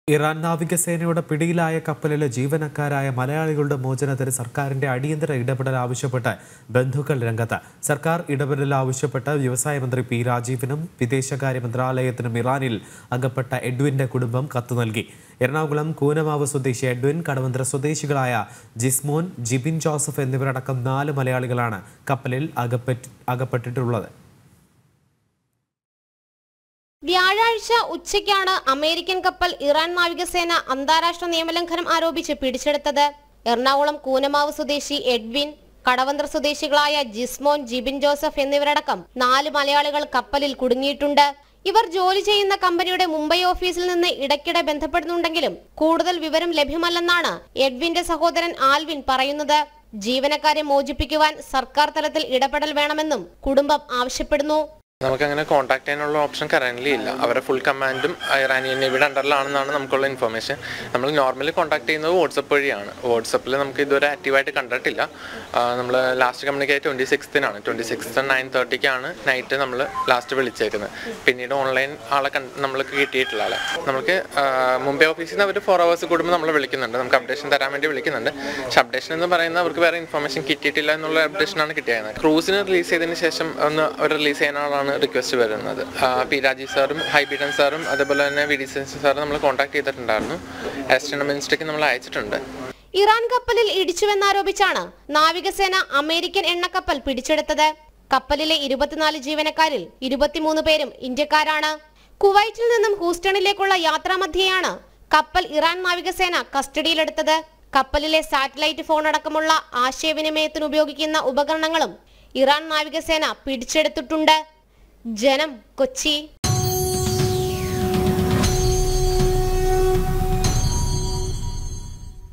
Iran നാവികസേനയുടെ പിടിയിലായ കപ്പലിലെ ജീവനക്കാരായ മലയാളികളുടെ മോചനത്തിന് സർക്കാരിന്റെ അടിയന്തര ഇടപെടൽ ആവശ്യപ്പെട്ട് ബന്ധുക്കൾ രംഗത്ത് സർക്കാർ ഇടപെടൽ ആവശ്യപ്പെട്ട് വ്യവസായ മന്ത്രി പി രാജീവിനും വിദേശകാര്യ മന്ത്രാലയത്തിനും ഇറാനിൽ അകപ്പെട്ട എഡ്വിന്റെ കുടുംബം കത്ത് നൽകി എറണാകുളം കൂനമാവ് സ്വദേശി എഡ്വിൻ കടവന്ത്ര സ്വദേശികളായ ജിസ്മോൻ ജിബിൻ ജോസഫ് എന്നിവരടക്കം നാല് മലയാളികളാണ് കപ്പലിൽ അകപ്പെട്ട് അകപ്പെട്ടിട്ടുള്ളത് വ്യാഴാഴ്ച ഉച്ചയ്ക്കാണ് അമേരിക്കൻ കപ്പൽ ഇറാൻ നാവികസേന അന്താരാഷ്ട്ര നിയമലംഘനം ആരോപിച്ച് പിടിച്ചെടുത്തത് എറണാകുളം കൂനമാവ് സ്വദേശി എഡ്വിൻ കടവന്ത്ര സ്വദേശികളായ ജിസ്മോൻ ജിബിൻ ജോസഫ് എന്നിവരടക്കം നാല് മലയാളികൾ കപ്പലിൽ കുടുങ്ങിയിട്ടുണ്ട് ഇവർ ജോലി ചെയ്യുന്ന കമ്പനിയുടെ മുംബൈ ഓഫീസിൽ നിന്ന് ഇടയ്ക്കിടെ ബന്ധപ്പെടുന്നുണ്ടെങ്കിലും കൂടുതൽ വിവരം ലഭ്യമല്ലെന്നാണ് എഡ്വിന്റെ സഹോദരൻ ആൽവിൻ പറയുന്നത് ജീവനക്കാരെ മോചിപ്പിക്കുവാൻ സർക്കാർ തലത്തിൽ ഇടപെടൽ വേണമെന്നും കുടുംബം ആവശ്യപ്പെടുന്നു നമുക്കങ്ങനെ കോൺടാക്ട് ചെയ്യാനുള്ള ഓപ്ഷൻ കറന്റ് ഇല്ല അവരുടെ ഫുൾ കമാൻഡും ഇറാനിയൻ നേവിയുടെ അണ്ടറിലാണെന്നാണ് നമുക്കുള്ള ഇൻഫർമേഷൻ നമ്മൾ നോർമലി കോൺടാക്ട് ചെയ്യുന്നത് വാട്സപ്പ് വഴിയാണ് വാട്സപ്പിൽ നമുക്ക് ഇതുവരെ ആക്റ്റീവായിട്ട് കണ്ടിട്ടില്ല നമ്മൾ ലാസ്റ്റ് കമ്മ്യൂണിക്കേറ്റ് ട്വൻറ്റി സിക്സ്തിനാണ് ട്വൻറ്റി സിക്സ്ത് നയൻ തേർട്ടിക്കാണ് നൈറ്റ് നമ്മൾ ലാസ്റ്റ് വിളിച്ചേക്കുന്നത് പിന്നീട് ഓൺലൈൻ ആളെ നമ്മൾക്ക് കിട്ടിയിട്ടില്ല ആളെ നമുക്ക് ആ, മുംബൈ ഓഫീസിൽ നിന്ന് അവർ ഫോർ അവേഴ്സ് കൂടുമ്പോൾ നമ്മൾ വിളിക്കുന്നുണ്ട് നമുക്ക് അപ്ഡേഷൻ തരാൻ വേണ്ടി വിളിക്കുന്നുണ്ട് പക്ഷെ അപ്ഡേഷൻ എന്ന് പറയുന്നത് അവർക്ക് വേറെ ഇൻഫർമേഷൻ കിട്ടിയിട്ടില്ല എന്നുള്ള അപ്ഡേഷനാണ് കിട്ടിയത് ക്രൂസിന് റിലീസ് ചെയ്തതിന് ശേഷം ഒന്ന് അവർ റിലീസ് ചെയ്യാനാണ് റിക്വസ്റ്റ് വരുന്നത് ആ, പി രാജീവ് സാറും ഹൈബിഡൻ സാറും അതേപോലെ തന്നെ വി ഡി സി സാറും നമ്മൾ കോൺടാക്ട് ചെയ്തിട്ടുണ്ടായിരുന്നു അസിസ്റ്റന്റ് മിനിസ്റ്റർക്ക് നമ്മൾ അയച്ചിട്ടുണ്ട് ഇറാൻ കപ്പലിൽ ഇടിച്ചുവെന്നാരോപിച്ചാണ് നാവികസേന അമേരിക്കൻ എണ്ണക്കപ്പൽ പിടിച്ചെടുത്തത് കപ്പലിലെ ഇരുപത്തിനാല് ജീവനക്കാരിൽ ഇരുപത്തിമൂന്ന് പേരും ഇന്ത്യക്കാരാണ് കുവൈറ്റിൽ നിന്നും ഹൂസ്റ്റണിലേക്കുള്ള യാത്രാമധ്യയാണ് കപ്പൽ ഇറാൻ നാവികസേന കസ്റ്റഡിയിലെടുത്തത് കപ്പലിലെ സാറ്റലൈറ്റ് ഫോൺ അടക്കമുള്ള ആശയവിനിമയത്തിന് ഉപയോഗിക്കുന്ന ഉപകരണങ്ങളും ഇറാൻ നാവികസേന പിടിച്ചെടുത്തിട്ടുണ്ട് ജനം കൊച്ചി